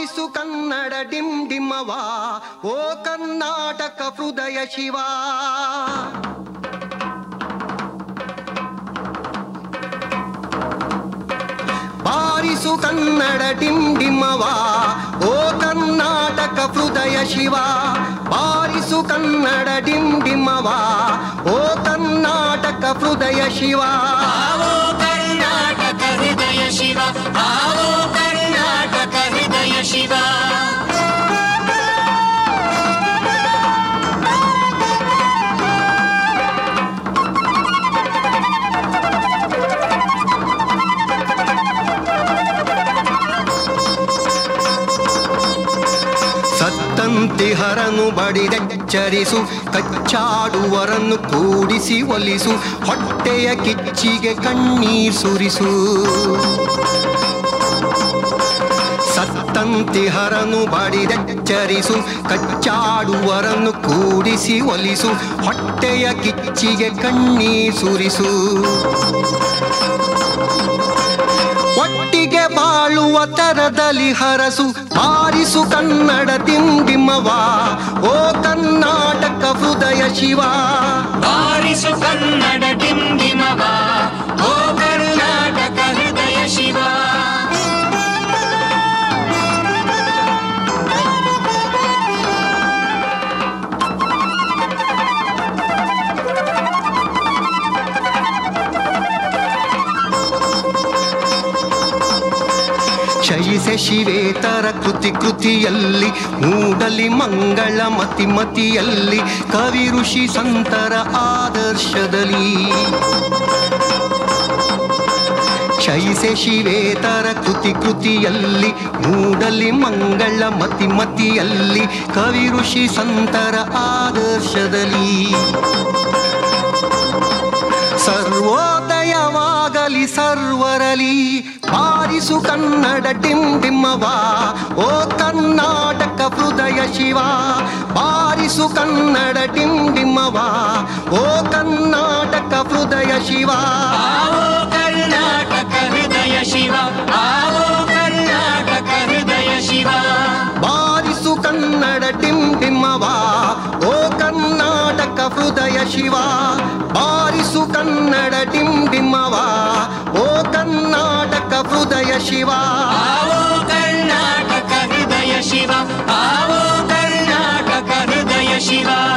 ಬಾರಿಸು ಕನ್ನಡ ಡಿಮ್ ಡಿಮ್ಮವ ಓ ಕರ್ನಾಟಕ ಹೃದಯ ಶಿವ ಬಾರಿಸು ಕನ್ನಡ ಡಿಮ್ ಡಿಮ್ಮವ ಓ ಕರ್ನಾಟಕ ಹೃದಯ ಶಿವ ಬಾರಿಸು ಕನ್ನಡ ಡಿಮ್ ಡಿಮ್ಮವ ಓ ಕರ್ನಾಟಕ ಹೃದಯ ಶಿವ ಆವೋ ಕರ್ನಾಟಕ ಹೃದಯ ಶಿವ ಆವೋ ಕರ್ನಾಟಕ ಹೃದಯ ಶಿವ ಸತ್ತಂತಿಹರನು ಬಡಿದೆಚ್ಚರಿಸು ಕಚ್ಚಾಡುವರನ್ನು ಕೂಡಿಸಿ ಒಲಿಸು ಹೊಟ್ಟೆಯ ಕಿಚ್ಚಿಗೆ ಕಣ್ಣೀರ್ ಸುರಿಸು ಸತ್ತಂತಿಹರನು ಬಡಿದೆಚ್ಚರಿಸು ಕಚ್ಚಾಡುವರನ್ನು ಕೂಡಿಸಿ ಒಲಿಸು ಹೊಟ್ಟೆಯ ಕಿಚ್ಚಿಗೆ ಕಣ್ಣೀರ್ ಸುರಿಸು ಒಟ್ಟಿಗೆ ಬಾಳುವ ತರದಲ್ಲಿ ಹರಸು ಬಾರಿಸು ಕನ್ನಡ ದಿಂಡಿಮವ ಓ ಕರ್ನಾಟಕ ಹೃದಯ ಶಿವ ಬಾರಿಸು ಕನ್ನಡ ಡಿಂಡಿಮವ ಓ ಕರ್ನಾಟಕ ಹೃದಯ ಶಿವ ಶಯಿಸೆ ಶಿವೇತರ ಕೃತಿ ಕೃತಿಯಲ್ಲಿ ಮೂಡಲಿ ಮಂಗಳ ಮತಿ ಮತಿಯಲ್ಲಿ ಕವಿ ಋಷಿ ಸಂತರ ಆದರ್ಶದಲ್ಲಿ ಕ್ಷಯಿಸೆ ಶಿವೇತರ ಕೃತಿ ಕೃತಿಯಲ್ಲಿ ಮೂಡಲಿ ಮಂಗಳ ಮತಿ ಮತಿಯಲ್ಲಿ ಕವಿ ಋಷಿ ಸಂತರ ಆದರ್ಶದಲ್ಲಿ ಸರ್ವೋದಯವಾಗಲಿ ಸರ್ವರಲಿ ಬಾರಿಸು ಕನ್ನಡ ಡಿಂಡಿಮ್ಮವ ಓ ಕರ್ನಾಟಕ ಹೃದಯ ಶಿವ ಬಾರಿಸು ಕನ್ನಡ ಡಿಂಡಿಮ್ಮವ ಓ ಕರ್ನಾಟಕ ಹೃದಯ ಶಿವ ಆವೋ ಕರ್ನಾಟಕ ಹೃದಯ ಶಿವ ಆವೋ ಕರ್ನಾಟಕ ಹೃದಯ ಶಿವ ಬಾರಿಸು ಕನ್ನಡ ಡಿಂಡಿಮ್ಮವ ಓ ಕರ್ನಾಟಕ ಹೃದಯ ಶಿವ ಬಾರಿಸು ಕನ್ನಡ ಡಿಂಡಿಮ್ಮವ ಓ ಕರ್ನಾಟಕ ಹೃದಯ ಶಿವ ಆವೋ ಕರ್ನಾಟಕ ಹೃದಯ ಶಿವ ಆವೋ ಕರ್ನಾಟಕ ಹೃದಯ ಶಿವ